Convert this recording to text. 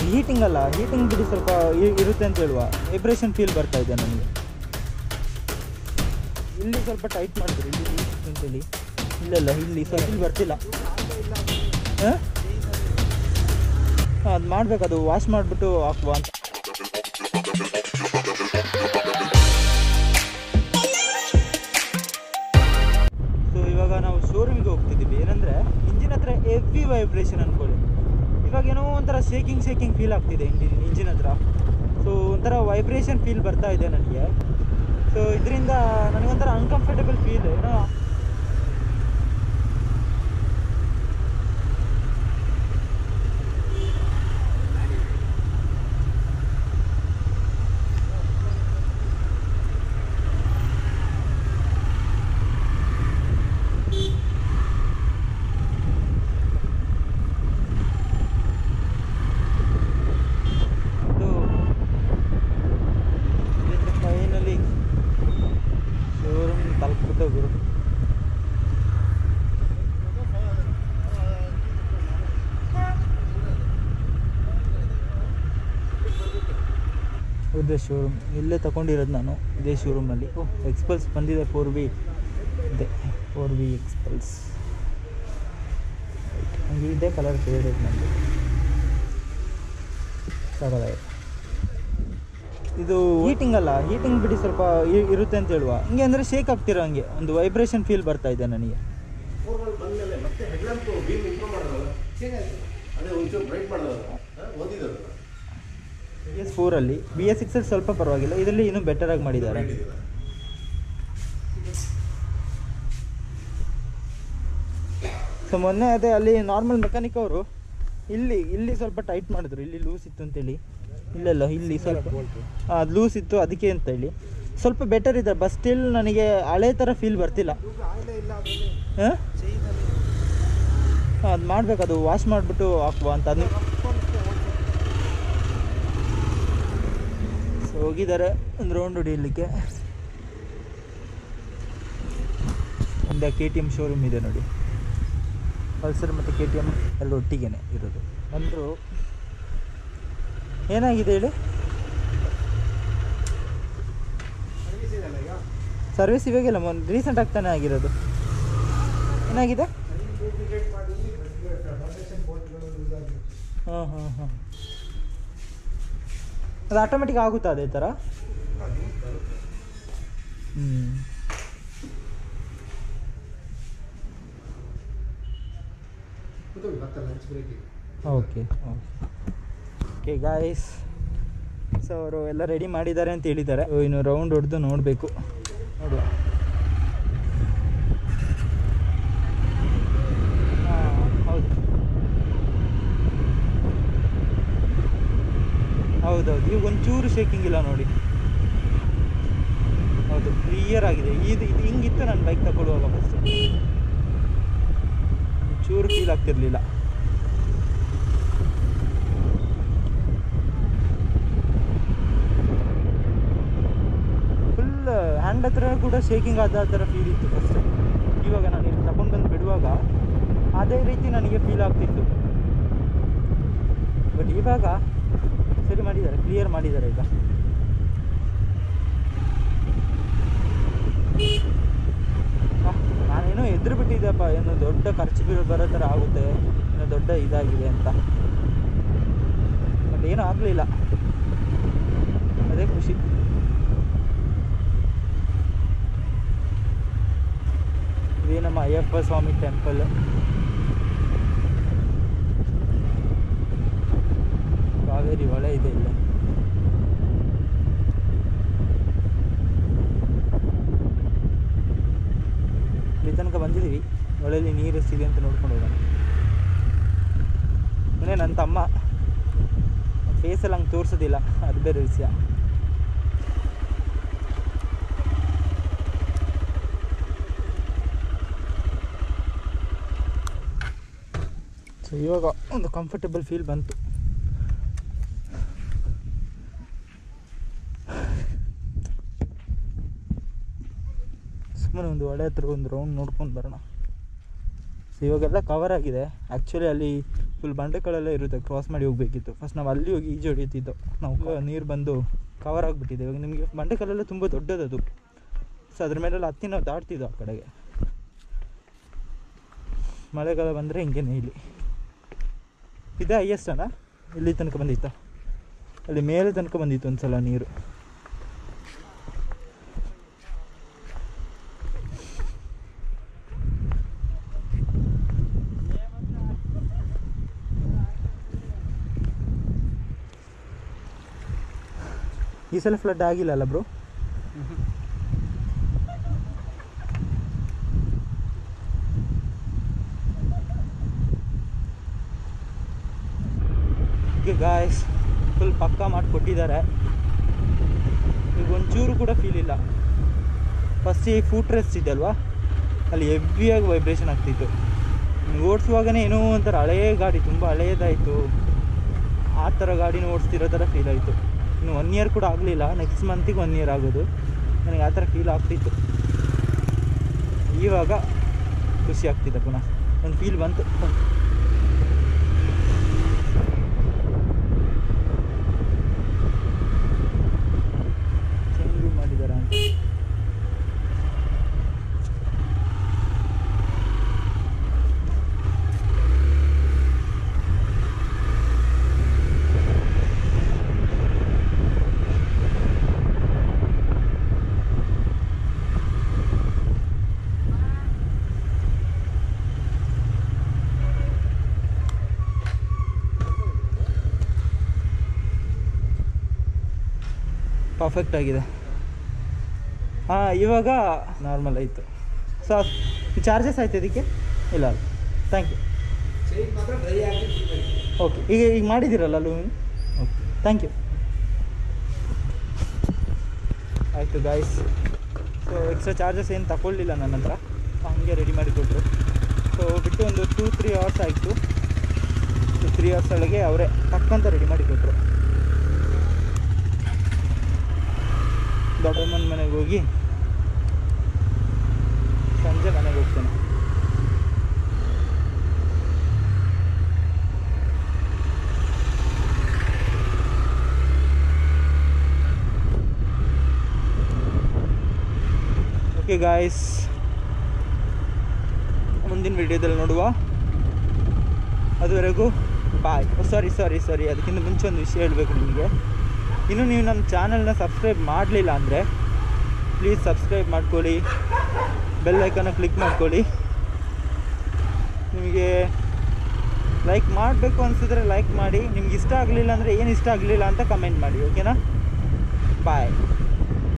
heating ಅಲ್ಲ heating ಬಿಡಿ ಸ್ವಲ್ಪ ಇ- ಇರುತ್ತೆ ಅಂತ ಹೇಳುವ ವೈಬ್ರೇಷನ್ ಫೀಲ್ ಬರ್ತಾ ಇದೆ ನನಗೆ ಇಲ್ಲಿ ಸ್ವಲ್ಪ ಟೈಟ್ ಮಾಡಿದ್ರು ಇಲ್ಲಿ ಇಲ್ಲಿ ಅಂತೇಳಿ ಇಲ್ಲೆಲ್ಲ ಇಲ್ಲಿ ಸ್ವಲ್ಪ ಇಲ್ಲಿ ಬರ್ತಿಲ್ಲ ಹಾಂ ಅದು ಮಾಡ್ಬೇಕು ಅದು ವಾಶ್ ಮಾಡಿಬಿಟ್ಟು ಹಾಕುವ ಅಂತ ಸೊ ಇವಾಗ ನಾವು ಶೋರೂಮ್ಗೆ ಹೋಗ್ತಿದ್ದೀವಿ ಏನಂದರೆ ಇಂಜಿನ್ ಹತ್ರ ಎವ್ರಿ ವೈಬ್ರೇಷನ್ ಅನ್ಕೊಳ್ಳಿ ಇವಾಗ ಏನೋ ಒಂಥರ ಶೇಕಿಂಗ್ ಶೇಕಿಂಗ್ ಫೀಲ್ ಆಗ್ತಿದೆ ಇಂಜಿನ್ ಇಂಜಿನ್ ಹತ್ರ ಸೊ ಒಂಥರ ವೈಬ್ರೇಷನ್ ಫೀಲ್ ಬರ್ತಾ ಇದೆ ನನಗೆ ಸೊ ಇದರಿಂದ ನನಗೊಂಥರ ಅನ್ಕಂಫರ್ಟಬಲ್ ಫೀಲ್ ಏನೋ ಇದು ಫೈನಲಿ ಶೋರೂಮ್ ತಲುಪಿಬಿಟ್ಟು ಗುರು ಇದೇ ಶೋರೂಮ್ ಇಲ್ಲೇ ತಗೊಂಡಿರೋದು ನಾನು ಇದೇ ಶೋರೂಮಲ್ಲಿ ಎಕ್ಸ್ಪಲ್ಸ್ ಬಂದಿದೆ ಫೋರ್ ವಿ ಇದೆ ಫೋರ್ ವಿ ಎಕ್ಸ್ಪಲ್ಸ್ ನನಗೆ ಇದೇ ಕಲರ್ ಫೇವ್ರೇಟ್ ನನಗೆ ಸಾಕಾಗಿದೆ ಇದು ಹೀಟಿಂಗ್ ಅಲ್ಲ ಹೀಟಿಂಗ್ ಬಿಡಿ ಸ್ವಲ್ಪ ಇ- ಇರುತ್ತೆ ಅಂತ ಹೇಳುವ ಹಿಂಗೆ ಅಂದರೆ ಶೇಕ್ ಆಗ್ತಿರೋ ಹಂಗೆ ಒಂದು ವೈಬ್ರೇಷನ್ ಫೀಲ್ ಬರ್ತಾ ಇದೆ ನನಗೆ ಫೋರ್ಗಳು ಬಂದಮೇಲೆ ಮತ್ತೆ ಹೆಡ್ಲ್ಯಾಂಪ್ ಬೀಮ್ ಇಂಪ್ರೂವ್ ಮಾಡೋದಲ್ಲ ಅದೇ ಒಂಚೂರು ಬ್ರೈಟ್ ಮಾಡೋದಲ್ಲ ಓದಿದ್ರು ಬಿ ಎಸ್ ಫೋರಲ್ಲಿ ಬಿ ಎಸ್ ಸಿಕ್ಸಲ್ಲಿ ಸ್ವಲ್ಪ ಪರವಾಗಿಲ್ಲ ಇದರಲ್ಲಿ ಇನ್ನೂ ಬೆಟರ್ ಆಗಿ ಮಾಡಿದ್ದಾರೆ ಸೊ ಮೊನ್ನೆ ಅದೇ ಅಲ್ಲಿ ನಾರ್ಮಲ್ ಮೆಕ್ಯಾನಿಕ್ ಅವರು ಇಲ್ಲಿ ಇಲ್ಲಿ ಸ್ವಲ್ಪ ಟೈಟ್ ಮಾಡಿದ್ರು ಇಲ್ಲಿ ಲೂಸ್ ಇತ್ತು ಅಂತೇಳಿ ಇಲ್ಲೆಲ್ಲ ಇಲ್ಲಿ ಸ್ವಲ್ಪ ಅದು ಲೂಸ್ ಇತ್ತು ಅದಕ್ಕೆ ಅಂತ ಹೇಳಿ ಸ್ವಲ್ಪ ಬೆಟರ್ ಇದೆ ಬಸ್ ಸ್ಟಿಲ್ ನನಗೆ ಹಳೆ ಥರ ಫೀಲ್ ಬರ್ತಿಲ್ಲ ಹಾಂ ಅದು ಮಾಡ್ಬೇಕು ಅದು ವಾಶ್ ಮಾಡಿಬಿಟ್ಟು ಹಾಕುವ ಅಂತ ಅದು ಸೊ ಹೋಗಿದ್ದಾರೆ ಒಂದು ರೌಂಡ್ ಹೊಡಿಯಲಿಕ್ಕೆ ಮುಂದೆ ಕೆ ಟಿ ಎಮ್ ಶೋರೂಮ್ ಇದೆ ನೋಡಿ ಪಲ್ಸರ್ ಮತ್ತು ಕೆ ಟಿ ಎಮ್ ಎಲ್ಲ ಒಟ್ಟಿಗೆನೆ ಇರೋದು ಅಂದರು ಏನಾಗಿದೆ ಹೇಳಿ ಸರ್ವಿಸ್ ಇವಾಗೆಲ್ಲ ಮೊನ್ನೆ ರೀಸೆಂಟ್ ಆಗ್ತಾನೆ ಆಗಿರೋದು ಏನಾಗಿದೆ ಹಾಂ ಹಾಂ ಹಾಂ ಅದು ಆಟೋಮೆಟಿಕ್ ಆಗುತ್ತಾ ಅದೇ ಥರ ಹ್ಞೂ ಓಕೆ ಓಕೆ ಗಾಯ್ಸ್ ಸೊ ಅವರು ಎಲ್ಲ ರೆಡಿ ಮಾಡಿದ್ದಾರೆ ಅಂತ ಹೇಳಿದ್ದಾರೆ So, ಇನ್ನು ರೌಂಡ್ ಹೊಡೆದು ನೋಡಬೇಕು ನೋಡುವ ಹಾಂ ಹೌದು ಹೌದೌದು ಈಗ ಒಂಚೂರು ಶೇಕಿಂಗ್ ಇಲ್ಲ ನೋಡಿ ಹೌದು ಕ್ಲಿಯರ್ ಆಗಿದೆ ಇದು ಇದು ಹಿಂಗಿತ್ತು ನಾನು ಬೈಕ್ ತಗೊಳ್ಳುವಾಗ ಫಸ್ಟ್ ಚೂರು ಫೀಲ್ ಆಗ್ತಿರ್ಲಿಲ್ಲ ಫುಲ್ ಹ್ಯಾಂಡ್ ಹತ್ರ ಕೂಡ ಶೇಕಿಂಗ್ ಆದ ಥರ ಫೀಲ್ ಇತ್ತು ಫಸ್ಟ್ ಇವಾಗ ನಾನು ಇಲ್ಲಿ ತಗೊಂಡು ಬಂದು ಬಿಡುವಾಗ ಅದೇ ರೀತಿ ನನಗೆ ಫೀಲ್ ಆಗ್ತಿತ್ತು ಬಟ್ ಇವಾಗ ಸರಿ ಮಾಡಿದ್ದಾರೆ ಕ್ಲಿಯರ್ ಮಾಡಿದ್ದಾರೆ ಈಗ ಆ, ನಾನೇನೋ ಎದುರು ಬಿಟ್ಟಿದ್ದೆಪ್ಪ ಏನು ದೊಡ್ಡ ಖರ್ಚು ಬೀಳ್ ಬರೋ ಥರ ಆಗುತ್ತೆ ಏನೋ ದೊಡ್ಡ ಇದಾಗಿದೆ ಅಂತ ಬಟ್ ಏನೂ ಆಗಲಿಲ್ಲ ಅದೇ ಖುಷಿ ಇದೇ ನಮ್ಮ ಅಯ್ಯಪ್ಪ ಸ್ವಾಮಿ ಟೆಂಪಲ್ ಕಾವೇರಿ ಹೊಳೆ ಇದೆ ಇಲ್ಲಿ ಇಲ್ಲಿ ತನಕ ಬಂದಿದ್ದೀವಿ ಹೊಳೆಯಲ್ಲಿ ನೀರು ಎಷ್ಟಿದೆ ಅಂತ ನೋಡ್ಕೊಂಡು ಹೋಗೋಣ ಮೊನ್ನೆ ನನ್ನ ತಮ್ಮ ಫೇಸಲ್ಲಿ ಹಂಗೆ ತೋರಿಸೋದಿಲ್ಲ ಅದು ಬೇರೆ ವಿಷಯ ಸೊ ಇವಾಗ ಒಂದು ಕಂಫರ್ಟಬಲ್ ಫೀಲ್ ಬಂತು ಸುಮ್ಮನೆ ಒಂದು ಒಳ್ಳೆ ಹತ್ರ ಒಂದು ರೌಂಡ್ ನೋಡ್ಕೊಂಡು ಬರೋಣ ಸೊ ಇವಾಗೆಲ್ಲ ಕವರ್ ಆಗಿದೆ ಆ್ಯಕ್ಚುಲಿ ಅಲ್ಲಿ ಫುಲ್ ಬಂಡೆಗಳೆಲ್ಲ ಇರುತ್ತೆ ಕ್ರಾಸ್ ಮಾಡಿ ಹೋಗ್ಬೇಕಿತ್ತು ಫಸ್ಟ್ ನಾವು ಅಲ್ಲಿ ಹೋಗಿ ಈಜು ಹೊಡಿತಿದ್ದೋ ನಾವು ನೀರು ಬಂದು ಕವರ್ ಆಗಿಬಿಟ್ಟಿದೆ ಇವಾಗ ನಿಮಗೆ ಬಂಡೆಕಲ್ಲೆಲ್ಲ ತುಂಬ ದೊಡ್ಡದದು ಸೊ ಅದ್ರ ಮೇಲೆಲ್ಲ ಹತ್ತಿ ನಾವು ದಾಟ್ತಿದ್ದೋ ಆ ಕಡೆಗೆ ಮಳೆಗಾಲ ಬಂದರೆ ಹಿಂಗೇನೆ ಇಲ್ಲಿ ಇದೇ ಹೈಯೆಸ್ಟ್ ಅಣ್ಣ ಇಲ್ಲಿ ತನಕ ಬಂದಿತ್ತಾ ಅಲ್ಲಿ ಮೇಲೆ ತನಕ ಬಂದಿತ್ತು ಒಂದ್ಸಲ ನೀರು ಈ ಸಲ ಫ್ಲಡ್ ಆಗಿಲ್ಲ ಅಲ್ಲ ಬ್ರೋ ಓಕೆ ಗಾಯ್ಸ್ ಫುಲ್ ಪಕ್ಕ ಮಾಡಿಕೊಟ್ಟಿದ್ದಾರೆ ಈಗ ಒಂಚೂರು ಕೂಡ ಫೀಲ್ ಇಲ್ಲ ಫಸ್ಟ್ ಈ ಫೂಟ್ ರೆಸ್ಟ್ ಇದೆ ಅಲ್ವಾ ಅಲ್ಲಿ ಹೆವಿಯಾಗಿ ವೈಬ್ರೇಷನ್ ಆಗ್ತಿತ್ತು ಓಡಿಸುವಾಗನೇ ಏನೋ ಒಂಥರ ಹಳೆಯ ಗಾಡಿ ತುಂಬ ಹಳೆಯದಾಯಿತು ಆ ಥರ ಗಾಡಿನ ಓಡಿಸ್ತಿರೋ ಥರ ಫೀಲ್ ಆಯಿತು ಇನ್ನು ಒನ್ ಇಯರ್ ಕೂಡ ಆಗಲಿಲ್ಲ ನೆಕ್ಸ್ಟ್ ಮಂತಿಗೆ ಒನ್ ಇಯರ್ ಆಗೋದು ನನಗೆ ಆ ಥರ ಫೀಲ್ ಆಗ್ತಿತ್ತು ಇವಾಗ ಖುಷಿ ಆಗ್ತಿದೆ ಪುನಃ ಒಂದು ಫೀಲ್ ಬಂತು ಚೇಂಜ್ ಮಾಡಿದಾರ ಅಂತ ಪರ್ಫೆಕ್ಟ್ ಆಗಿದೆ ಹಾಂ ಇವಾಗ ನಾರ್ಮಲ್ ಆಯಿತು ಸೊ ಚಾರ್ಜಸ್ ಆಯ್ತು ಇದಕ್ಕೆ ಇಲ್ಲ ಅಲ್ಲ ಥ್ಯಾಂಕ್ ಯು ಚೈನ್ ಮಾತ್ರ ಡ್ರೈ ಆಗಿ ಓಕೆ ಈಗ ಈಗ ಮಾಡಿದ್ದೀರಲ್ಲ ಲೂಮಿನ್ ಓಕೆ ಥ್ಯಾಂಕ್ ಯು ಆಯಿತು ಗಾಯ್ಸ್ ಸೊ ಎಕ್ಸ್ಟ್ರಾ ಚಾರ್ಜಸ್ ಏನು ತಗೊಳ್ಳಿಲ್ಲ ನನ್ನ ಹತ್ರ ಹಾಗೆ ರೆಡಿ ಮಾಡಿ ಕೊಟ್ಟರು ಸೊ ಬಿಟ್ಟು ಒಂದು ಟೂ ತ್ರೀ ಅವರ್ಸ್ ಆಯಿತು ಟು ತ್ರೀ ಅವರ್ಸ್ ಒಳಗೆ ಅವರೇ ಟಕ್ಕಂತ ರೆಡಿ ಮಾಡಿ ಕೊಟ್ಟರು ದೊಡ್ಡಮ್ಮನ ಮನೆಗೆ ಹೋಗಿ ಸಂಜೆ ಮನೆಗೆ ಹೋಗ್ತೇನೆ ಓಕೆ ಗಾಯ್ಸ್ ಮುಂದಿನ ವಿಡಿಯೋದಲ್ಲಿ ನೋಡುವ ಅದುವರೆಗೂ ಬಾಯ್ ಸಾರಿ ಸಾರಿ ಸಾರಿ ಅದಕ್ಕಿಂತ ಮುಂಚೆ ಒಂದು ವಿಷಯ ಹೇಳಬೇಕು ನಿಮಗೆ ಇನ್ನು ನೀವು ನಮ್ಮ ಚಾನಲ್ನ ಸಬ್ಸ್ಕ್ರೈಬ್ ಮಾಡಲಿಲ್ಲ ಅಂದರೆ ಪ್ಲೀಸ್ ಸಬ್ಸ್ಕ್ರೈಬ್ ಮಾಡ್ಕೊಳ್ಳಿ ಬೆಲ್ ಐಕನ್ನ ಕ್ಲಿಕ್ ಮಾಡ್ಕೊಳ್ಳಿ ನಿಮಗೆ ಲೈಕ್ ಮಾಡಬೇಕು ಅನಿಸಿದ್ರೆ ಲೈಕ್ ಮಾಡಿ ನಿಮ್ಗೆ ಇಷ್ಟ ಆಗಲಿಲ್ಲ ಅಂದರೆ ಏನು ಇಷ್ಟ ಆಗಲಿಲ್ಲ ಅಂತ ಕಮೆಂಟ್ ಮಾಡಿ ಓಕೆನಾ ಬಾಯ್